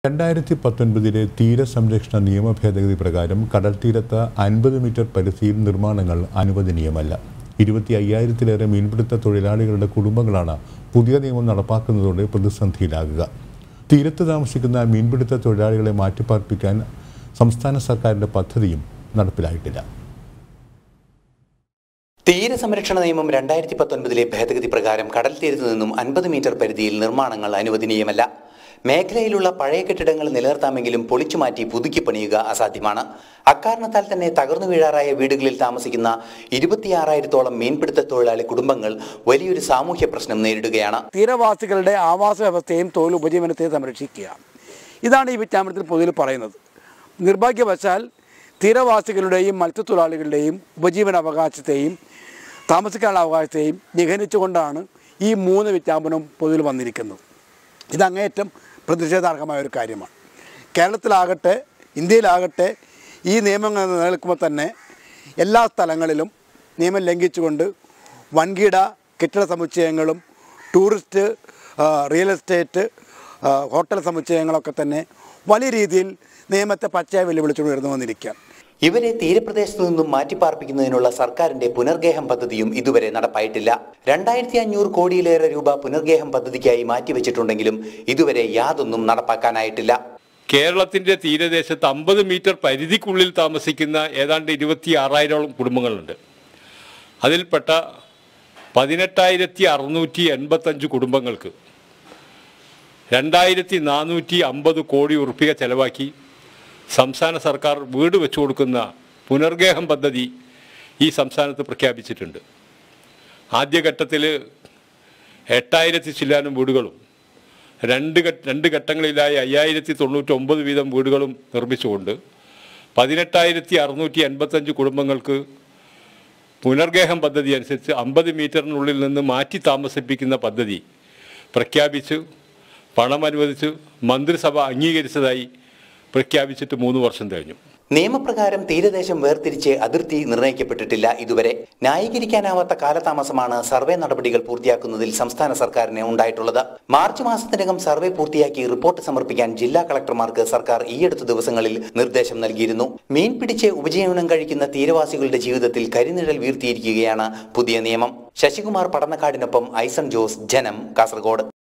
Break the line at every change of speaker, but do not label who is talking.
രണ്ടായിരത്തി പത്തൊൻപതിലെ തീരസംരക്ഷണ നിയമ ഭേദഗതി പ്രകാരം കടൽ തീരത്ത് അൻപത് മീറ്റർ പരിധിയിൽ നിർമ്മാണങ്ങൾ അനുവദനീയമല്ല ഇരുപത്തി അയ്യായിരത്തിലേറെ മീൻപിടുത്ത തൊഴിലാളികളുടെ കുടുംബങ്ങളാണ് പുതിയ നിയമം നടപ്പാക്കുന്നതോടെ പ്രതിസന്ധിയിലാകുക തീരത്ത് താമസിക്കുന്ന മീൻപിടുത്ത തൊഴിലാളികളെ മാറ്റിപ്പാർപ്പിക്കാൻ സംസ്ഥാന സർക്കാരിന്റെ പദ്ധതിയും നടപ്പിലായിട്ടില്ല
തീരസംരക്ഷണ നിയമം രണ്ടായിരത്തി പത്തൊൻപതിലെ ഭേദഗതി പ്രകാരം കടൽ തീരത്തു നിന്നും അൻപത് മീറ്റർ പരിധിയിൽ നിർമ്മാണങ്ങൾ അനുവദനീയമല്ല മേഖലയിലുള്ള പഴയ കെട്ടിടങ്ങൾ നിലനിർത്താമെങ്കിലും പൊളിച്ചു മാറ്റി പുതുക്കി പണിയുക അസാധ്യമാണ് അക്കാരണത്താൽ തന്നെ തകർന്നു വീഴാറായ വീടുകളിൽ താമസിക്കുന്ന ഇരുപത്തിയാറായിരത്തോളം മീൻപിടുത്ത തൊഴിലാളി കുടുംബങ്ങൾ വലിയൊരു സാമൂഹ്യ പ്രശ്നം നേരിടുകയാണ്
തീരവാസികളുടെ ആവാസ വ്യവസ്ഥയും തൊഴിൽ ഉപജീവനത്തെയും സംരക്ഷിക്കുക ഇതാണ് ഈ വിജ്ഞാപനത്തിൽ പൊതുവിൽ പറയുന്നത് നിർഭാഗ്യവശാൽ തീരവാസികളുടെയും മത്സ്യത്തൊഴിലാളികളുടെയും ഉപജീവന അവകാശത്തെയും താമസിക്കാനുള്ള അവകാശത്തെയും നിഗണിച്ചുകൊണ്ടാണ് ഈ മൂന്ന് വിജ്ഞാപനവും പൊതുവിൽ വന്നിരിക്കുന്നത് ഇത് അങ്ങേയറ്റം പ്രതിഷേധാർഹമായ ഒരു കാര്യമാണ് കേരളത്തിലാകട്ടെ ഇന്ത്യയിലാകട്ടെ ഈ നിയമങ്ങൾ നിലനിൽക്കുമ്പോൾ തന്നെ എല്ലാ സ്ഥലങ്ങളിലും നിയമം ലംഘിച്ചുകൊണ്ട് വൻകിട കെട്ടിട സമുച്ചയങ്ങളും ടൂറിസ്റ്റ് ആ, റിയൽ എസ്റ്റേറ്റ് ആ, ഹോട്ടൽ സമുച്ചയങ്ങളൊക്കെ തന്നെ വലിയ രീതിയിൽ നിയമത്തെ പച്ചയായി വെല്ലുവിളിച്ചുകൊണ്ട് ഉയർന്നു വന്നിരിക്കുകയാണ്
ഇവരെ തീരപ്രദേശത്തു നിന്നും മാറ്റിപ്പാർപ്പിക്കുന്നതിനുള്ള സർക്കാരിന്റെ പുനർഗേഹം പദ്ധതിയും ഇതുവരെ നടപ്പായിട്ടില്ല രണ്ടായിരത്തി അഞ്ഞൂറ് കോടിയിലേറെ രൂപ പുനർഗേഹം പദ്ധതിക്കായി മാറ്റിവെച്ചിട്ടുണ്ടെങ്കിലും ഇതുവരെ യാതൊന്നും നടപ്പാക്കാനായിട്ടില്ല
കേരളത്തിന്റെ തീരദേശത്ത് അമ്പത് മീറ്റർ പരിധിക്കുള്ളിൽ താമസിക്കുന്ന ഏതാണ്ട് ഇരുപത്തി ആറായിരോളം കുടുംബങ്ങളുണ്ട് അതിൽപ്പെട്ട പതിനെട്ടായിരത്തി അറുന്നൂറ്റി എൺപത്തഞ്ച് കുടുംബങ്ങൾക്ക് രണ്ടായിരത്തി നാനൂറ്റി അമ്പത് കോടി ഉറുപ്പിക ചെലവാക്കി സംസ്ഥാന സർക്കാർ വീട് വെച്ചു കൊടുക്കുന്ന പുനർഗേഹം പദ്ധതി ഈ സംസ്ഥാനത്ത് പ്രഖ്യാപിച്ചിട്ടുണ്ട് ആദ്യഘട്ടത്തിൽ എട്ടായിരത്തി ചില്ലാനും വീടുകളും രണ്ട് ഘട്ട രണ്ട് ഘട്ടങ്ങളിലായി അയ്യായിരത്തി തൊണ്ണൂറ്റൊമ്പത് വീതം വീടുകളും നിർമ്മിച്ചുകൊണ്ട് പതിനെട്ടായിരത്തി അറുന്നൂറ്റി എൺപത്തഞ്ച് കുടുംബങ്ങൾക്ക് പുനർഗേഹം പദ്ധതി അനുസരിച്ച് അമ്പത് മീറ്ററിനുള്ളിൽ നിന്ന് മാറ്റി താമസിപ്പിക്കുന്ന പദ്ധതി പ്രഖ്യാപിച്ചു പണം അനുവദിച്ചു മന്ത്രിസഭ അംഗീകരിച്ചതായി പ്രഖ്യാപിച്ചിട്ട് മൂന്ന് വർഷം കഴിഞ്ഞു
നിയമപ്രകാരം തീരദേശം വേർതിരിച്ച് അതിർത്തി നിർണ്ണയിക്കപ്പെട്ടിട്ടില്ല ഇതുവരെ ന്യായീകരിക്കാനാവാത്ത കാലതാമസമാണ് സർവേ നടപടികൾ പൂർത്തിയാക്കുന്നതിൽ സംസ്ഥാന സർക്കാരിന് ഉണ്ടായിട്ടുള്ളത് മാർച്ച് മാസത്തിനകം സർവേ പൂർത്തിയാക്കി റിപ്പോർട്ട് സമർപ്പിക്കാൻ ജില്ലാ കളക്ടർമാർക്ക് സർക്കാർ ഈയടുത്ത ദിവസങ്ങളിൽ നിർദ്ദേശം നൽകിയിരുന്നു മീൻ പിടിച്ച് ഉപജീവനം കഴിക്കുന്ന തീരവാസികളുടെ ജീവിതത്തിൽ കരിനിഴൽ വീർത്തിയിരിക്കുകയാണ് പുതിയ നിയമം ശശികുമാർ പടന്നക്കാടിനൊപ്പം ഐസൺ ജോസ് ജനം കാസർഗോഡ്